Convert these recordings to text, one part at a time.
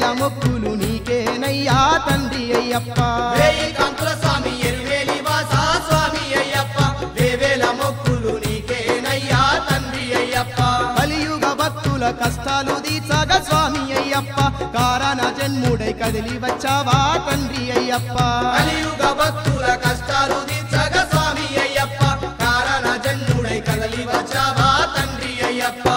వేవేల మొక్కులు నీకేనయ్యా తండ్రి అయ్యప్ప వేయి కాంతుల స్వామి ఎరివేలి వాసా స్వామి అయ్యప్ప వేవేల మొక్కులు నీకేనయ్యా తండ్రి అయ్యప్ప కలియుగ భక్తుల కష్టాలు తీర్చగ స్వామి అయ్యప్ప కారణ జన్ముడై కదిలి వచ్చావా తండ్రి అయ్యప్ప కలియుగ భక్తుల కష్టాలు తీర్చగ స్వామి అయ్యప్ప కారణ జన్ముడై కదలి వచ్చావా తండ్రి అయ్యప్ప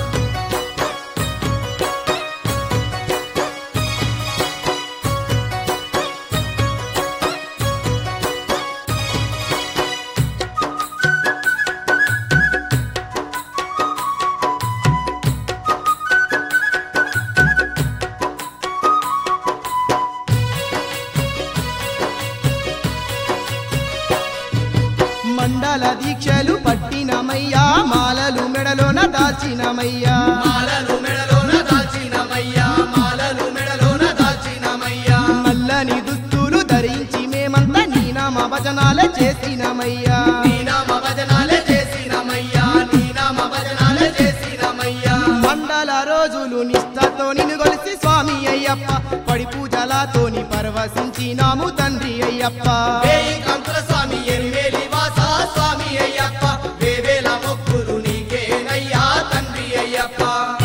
మండల దీక్షలు పట్టినమయ్యా మాలలు మెడలోన దాల్చినమయ్యా మాలలు మెడలోన దాల్చినమయ్యా మాలలు మెడలోన దాల్చినమయ్యా నల్లని దుస్తులు ధరించి మేమంతా నీ నామ భజనాలే చేసినమయ్యా నీ నామ భజనాలే చేసినమయ్యా నీ నామ భజనాలే చేసినమయ్యా మండల రోజులు నిష్టతో నిన్ను కొలిసి స్వామి అయ్యప్ప పడి పూజలతోని పరవశించినాము తండ్రి అయ్యప్ప వేయి కంకుల స్వామి ఎరివేలి వాసా స్వామి అయ్యప్ప వేవేల మొక్కులు నీకేనయ్యా తండ్రి అయ్యప్ప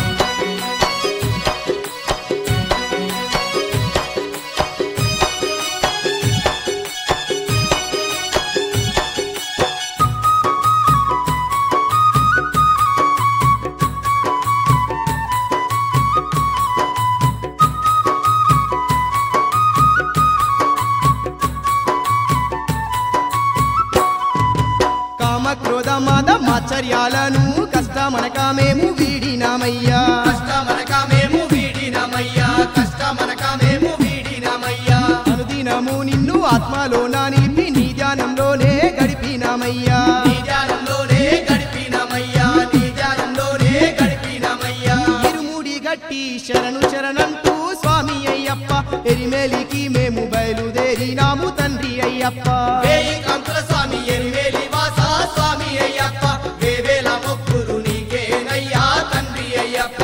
కామ క్రోధ మద మాచర్యాలను కష్టమనక మేము వీడినామయ్యా కష్టమనక మేము వీడినమయ్యా కష్టమనక మేము వీడినమయ్యా అనుదినము నిన్ను ఆత్మలోన నిలిపి నీ ధ్యానంలోనే గడిపినామయ్యా నీ ధ్యానంలోనే గడిపినమయ్యా నీ ధ్యానంలోనే గడిపినమయ్యా ఇరుముడి గట్టి శరణు శరణంటూ స్వామి అయ్యప్ప ఎరిమేలికి మేము బయలుదేరినాము తండ్రి అయ్యప్ప వేయి కంకుల స్వామి ఎరివేలి వాసా స్వామి అయ్యప్ప వేవేల మొక్కులు నీకేనయ్యా తండ్రి అయ్యప్ప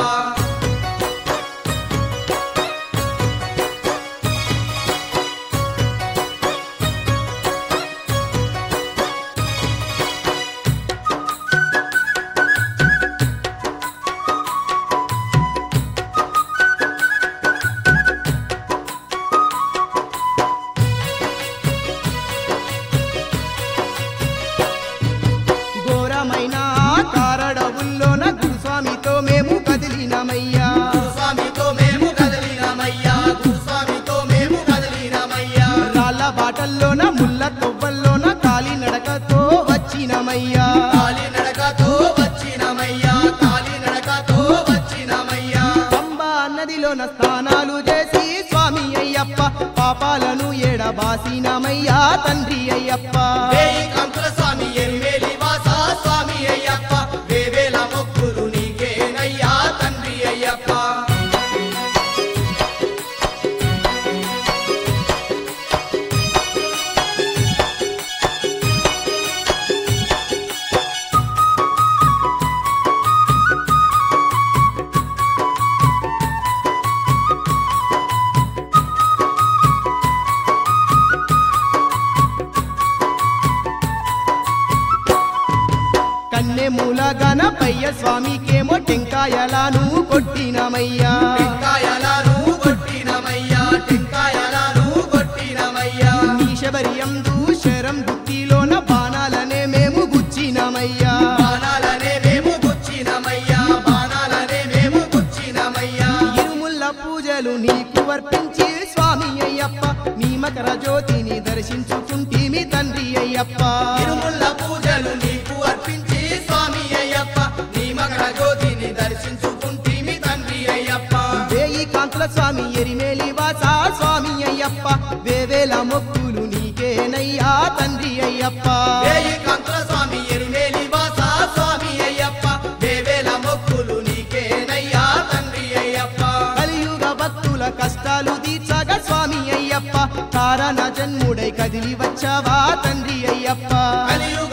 ఘోరమైన కారడవుల్లోన గురుస్వామితో మేము కదిలినమయ్యా గురుస్వామితో మేము కదిలినమయ్యా గురుస్వామితో మేము కదిలినమయ్యా రాళ్ళ బాటల్లోన ముళ్ళ తొవ్వల్లోన కాలి నడకతో వచ్చినమయ్యా కాలి నడకతో వచ్చినమయ్యా కాలి నడకతో వచ్చినమయ్యా పంబా నదిలోన స్నానాలు చేసి స్వామి అయ్యప్ప పాపాలను ఎడబాసినమయ్యా తండ్రి అయ్యప్ప వేయి కంకుల స్వామి ఎరివేలి వాసా స్వామి అయ్యప్ప వేవేల మొక్కులు నీకేనయ్యా తండ్రి అయ్యప్ప కన్నె మూల గణపయ్య స్వామికేమో టెంకాయలను కొట్టినమయ్యా టెంకాయలను కొట్టినమయ్యా టెంకాయలను కొట్టినమయ్యా నీ శబరియందు శరం బుద్ధిలోన బాణాలనే మేము గుచ్చినమయ్యా బాణాలనే మేము గుచ్చినమయ్యా బాణాలనే మేము గుచ్చినమయ్యా ఇరుముల్ల పూజలు నీకు అర్పించి స్వామి అయ్యప్ప నీ మకర జ్యోతిని దర్శించుకుంటేమి తండ్రి అయ్యప్ప తిరుముల్ల పూజలు నీకు అర్పించి స్వామి అయ్యప్ప నీ మకర జ్యోతిని దర్శించుకుంటేమి తండ్రి అయ్యప్ప వేయి కాంతుల స్వామి ఎరిమేలి వాసా స్వామి అయ్యప్ప వేవేల మొక్కులు నీకేనయ్యా తండ్రి అయ్యప్ప వేయి కంతుల స్వామి ఎరుమేలి వాసా స్వామి అయ్యప్ప వేవేల మొక్కులు నీకేనయ్యా తండ్రి అయ్యప్ప కలియుగ భక్తుల కష్టాలు తీర్చగా స్వామి అయ్యప్ప కారణ జన్ముడై కదిలి వచ్చావా తండ్రి అయ్యప్ప కలియుగ